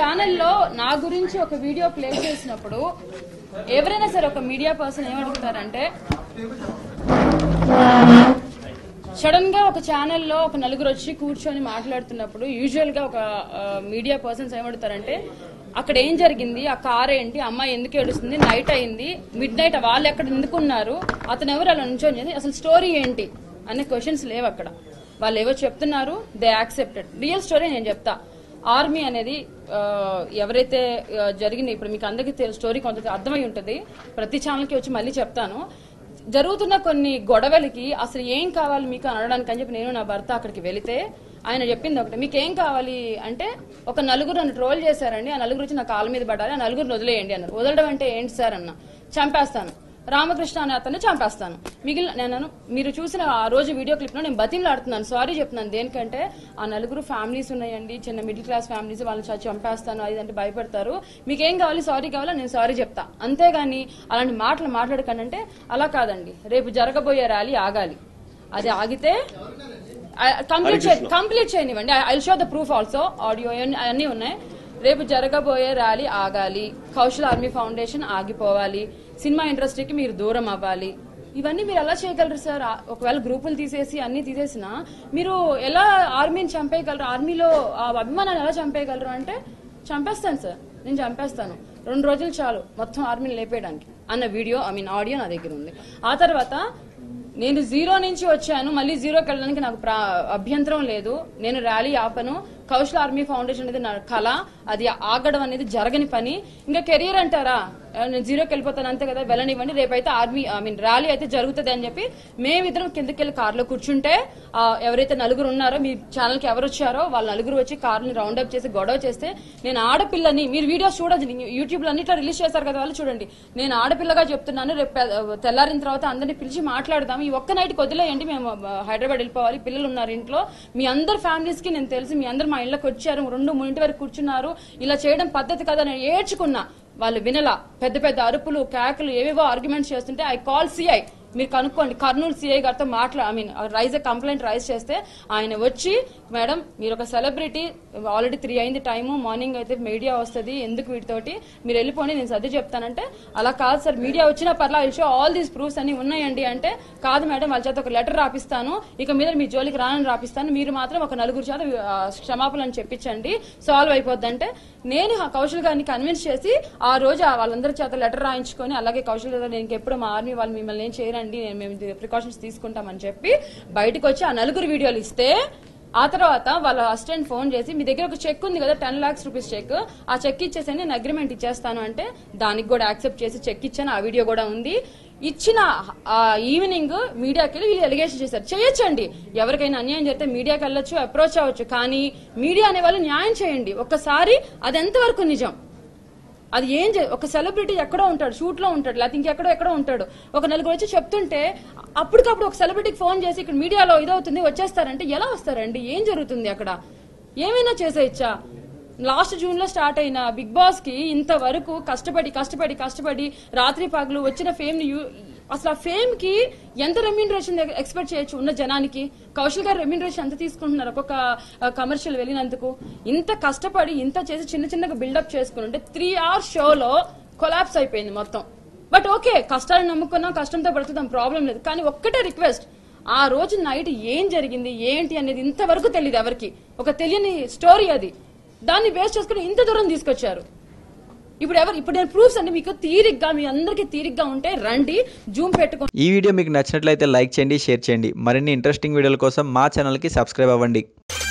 ఛానల్లో నా గురించి ఒక వీడియో ప్లే చేసినప్పుడు ఎవరైనా సరే ఒక మీడియా పర్సన్ ఏమడుగుతారంటే సడన్ గా ఒక ఛానల్లో ఒక నలుగురు వచ్చి కూర్చొని మాట్లాడుతున్నప్పుడు యూజువల్ గా ఒక మీడియా పర్సన్స్ ఏమడుగుతారంటే అక్కడ ఏం జరిగింది ఆ కార్ ఏంటి అమ్మాయి ఎందుకు ఏడుస్తుంది నైట్ అయింది మిడ్ నైట్ వాళ్ళు ఎక్కడ ఎందుకున్నారు అతను ఎవరు అలా నుంచొని చేసి అసలు స్టోరీ ఏంటి అనే క్వశ్చన్స్ లేవు అక్కడ వాళ్ళు ఏవో చెప్తున్నారు దే యాక్సెప్టెడ్ రియల్ స్టోరీ నేను చెప్తా ఆర్మీ అనేది ఆ, ఎవరైతే ఆ, జరిగింది ఇప్పుడు మీకు అందరికీ తెలు- స్టోరీ కొంత అర్థమై ఉంటుంది ప్రతి ఛానల్కి వచ్చి మళ్ళీ చెప్తాను జరుగుతున్న కొన్ని గొడవలకి అసలు ఏం కావాలి మీకు అని అనడానికి అని చెప్పి నేను నా భర్త అక్కడికి వెళితే ఆయన చెప్పింది ఒకటి మీకు ఏం కావాలి అంటే ఒక నలుగురు నన్ను ట్రోల్ చేశారండి ఆ నలుగురు వచ్చి నా కాళ్ళ మీద పడాలి ఆ నలుగురు వదిలేయండి అన్నారు వదలడం అంటే ఏంటి సార్ అన్న చంపేస్తాను రామకృష్ణ అనే అతన్ని చంపేస్తాను మిగిలిన నేను మీరు చూసిన ఆ రోజు వీడియో క్లిప్ లో నేను బతిమలాడుతున్నాను సారీ చెప్తున్నాను దేనికంటే ఆ నలుగురు ఫ్యామిలీస్ ఉన్నాయండి చిన్న మిడిల్ క్లాస్ ఫ్యామిలీస్ వాళ్ళని చ- చంపేస్తాను అది అంటే భయపడతారు మీకేం కావాలి సారీ కావాలా నేను సారీ చెప్తా అంతేగాని అలాంటి మాటలు మాట్లాడకండి అంటే అలా కాదండి రేపు జరగబోయే ర్యాలీ ఆగాలి అది ఆగితే కంప్లీట్ కంప్లీట్ చేయనివ్వండి I show the proof also audio అన్నీ ఉన్నాయి రేపు జరగబోయే ర్యాలీ ఆగాలి కౌశల్ ఆర్మీ ఫౌండేషన్ ఆగిపోవాలి సినిమా ఇండస్ట్రీకి మీరు దూరం అవ్వాలి ఇవన్నీ మీరు ఎలా చేయగలరు సార్ ఆ- ఒకవేళ గ్రూపులు తీసేసి అన్ని తీసేసినా మీరు ఎలా ఆర్మీని చంపేయగలరు ఆర్మీలో ఆ అభిమానాన్ని ఎలా చంపేయగలరు అంటే చంపేస్తాను సార్ నేను చంపేస్తాను రెండు రోజులు చాలు మొత్తం ఆర్మీని లేపేయడానికి అన్న వీడియో ఐ మీన్ ఆడియో నా దగ్గర ఉంది ఆ తర్వాత నేను జీరో నుంచి వచ్చాను మళ్ళీ జీరోకి వెళ్ళడానికి నాకు ప్రా- అభ్యంతరం లేదు నేను ర్యాలీ ఆపను కౌశల్ ఆర్మీ ఫౌండేషన్ అనేది నా కళ అది ఆగడం అనేది జరగని పని ఇంకా కెరీర్ అంటారా ఆ, నేను జీరోకి వెళ్ళిపోతాను అంతే కదా వెళ్ళనివ్వండి రేపైతే ఆర్మీ ఐ మీన్ ర్యాలీ అయితే జరుగుతుంది అని చెప్పి మేమిద్దరం కిందకి వెళ్ళి కార్లో కూర్చుంటే ఆ, ఎవరైతే నలుగురు ఉన్నారో మీ ఛానల్ కి ఎవరు వచ్చారో వాళ్ళ నలుగురు వచ్చి కార్ని రౌండ్ అప్ చేసి గొడవ చేస్తే నేను ఆడపిల్లని మీరు వీడియోస్ చూడదు యూట్యూబ్ లో అన్నిట్లో రిలీజ్ చేశారు కదా వాళ్ళు చూడండి నేను ఆడపిల్లగా చెప్తున్నాను రేపు పె- తెల్లారిన తర్వాత అందరిని పిలిచి మాట్లాడదాం ఈ ఒక్క నైట్కి వదిలేయండి మేము ఆ, హైదరాబాద్ వెళ్ళిపోవాలి పిల్లలు ఉన్నారు ఇంట్లో మీ అందరి ఫ్యామిలీస్ కి నేను తెలిసి మీ అందరు మా ఇళ్ళకి వచ్చారు రెండు మూడింటి వరకు కూర్చున్నారు ఇలా చేయడం పద్ధతి కదా నేను ఏడ్చుకున్నా వాళ్ళు వినలా పెద్ద పెద్ద అరుపులు కేకలు ఏవేవో ఆర్గ్యుమెంట్స్ చేస్తుంటే ఐ కాల్ సిఐ మీరు కనుక్కోండి కర్నూలు సిఐ గారితో మాట్లా I mean raise complaint raise చేస్తే ఆయన వచ్చి మేడం మీరు ఒక సెలబ్రిటీ ఆల్రెడీ త్రీ అయింది టైము మార్నింగ్ అయితే మీడియా వస్తుంది ఎందుకు వీటితోటి మీరు వెళ్ళిపోండి నేను సర్ది చెప్తానంటే అలా కాదు సార్ మీడియా వచ్చినా పర్లా I show all these proofs అన్ని ఉన్నాయండి అంటే కాదు మేడం వాళ్ళ చేత ఒక లెటర్ రాపిస్తాను ఇక మీద మీ జోలికి రానని రాపిస్తాను మీరు మాత్రం ఒక నలుగురు చేత ఆ, క్షమాపణలు చెప్పించండి సాల్వ్ అయిపోద్ది అంటే నేను ఆ కౌశల్ గారిని కన్విన్స్ చేసి ఆ రోజు ఆ వాళ్ళందరి చేత లెటర్ రాయించుకొని అలాగే కౌశల్ గారు నేను ఎప్పుడు మా ఆర్మీ వాళ్ళు మిమ్మల్ని ఏం చేయరండి నేను మేము ప్రికాషన్స్ తీసుకుంటామని చెప్పి బయటకు వచ్చి ఆ నలుగురు వీడియోలు ఇస్తే ఆ తర్వాత వాళ్ళ అసిస్టెంట్ ఫోన్ చేసి మీ దగ్గర ఒక చెక్ ఉంది కదా టెన్ లాక్స్ రూపీస్ చెక్ ఆ చెక్ ఇచ్చేసి నేను అగ్రిమెంట్ ఇచ్చేస్తాను అంటే దానికి కూడా యాక్సెప్ట్ చేసి చెక్ ఇచ్చాను ఆ వీడియో కూడా ఉంది ఇచ్చిన ఆ ఈవినింగ్ మీడియాకి వెళ్ళి వీళ్ళు ఎలిగేషన్ చేశారు చేయొచ్చండి ఎవరికైనా అన్యాయం చేస్తే మీడియాకి వెళ్ళొచ్చు అప్రోచ్ అవ్వచ్చు కానీ మీడియా అనే వాళ్ళు న్యాయం చేయండి ఒక్కసారి అది ఎంతవరకు నిజం అది ఏం చే ఒక సెలబ్రిటీ ఎక్కడో ఉంటాడు షూట్ లో ఉంటాడు లేకపోతే ఇంకెక్కడో ఎక్కడో ఉంటాడు ఒక నలుగురు వచ్చి చెప్తుంటే అప్పటికప్పుడు ఒక సెలబ్రిటీకి ఫోన్ చేసి ఇక్కడ మీడియాలో ఇదవుతుంది వచ్చేస్తారంటే ఎలా వస్తారండి ఏం జరుగుతుంది అక్కడ ఏమైనా చేసేయచ్చా లాస్ట్ జూన్ లో స్టార్ట్ అయిన బిగ్ బాస్ కి ఇంతవరకు కష్టపడి కష్టపడి కష్టపడి రాత్రి పగలు వచ్చిన ఫేమ్ ని యూ- అసలు ఆ ఫేమ్ కి ఎంత రెమ్యూనరేషన్ ఎక్స్పెక్ట్ చేయొచ్చు ఉన్న జనానికి కౌశల్ గారు రెమ్యూనరేషన్ ఎంత తీసుకుంటున్నారు ఒక్కొక్క కమర్షియల్ వెళ్ళినందుకు ఇంత కష్టపడి ఇంత చేసి చిన్న చిన్నగా బిల్డప్ చేసుకుని ఉంటే త్రీ అవర్స్ షోలో కొలాప్స్ అయిపోయింది మొత్తం బట్ ఓకే కష్టాన్ని నమ్ముకున్నాం కష్టంతో పడుతుందాం ప్రాబ్లం లేదు కానీ ఒక్కటే రిక్వెస్ట్ ఆ రోజు నైట్ ఏం జరిగింది ఏంటి అనేది ఇంతవరకు తెలియదు ఎవరికి ఒక తెలియని స్టోరీ అది దాన్ని వేస్ట్ చేసుకుని ఇంత దూరం తీసుకొచ్చారు ఇప్పుడు ఎవరు ఇప్పుడు నేను ప్రూఫ్స్ అండి మీకు తీరిగ్గా మీ అందరికీ తీరిగ్గా ఉంటే రండి జూమ్ పెట్టుకొని ఈ వీడియో మీకు నచ్చినట్లయితే లైక్ చేయండి షేర్ చేయండి మరిన్ని ఇంట్రెస్టింగ్ వీడియోల కోసం మా ఛానల్కి సబ్స్క్రైబ్ అవ్వండి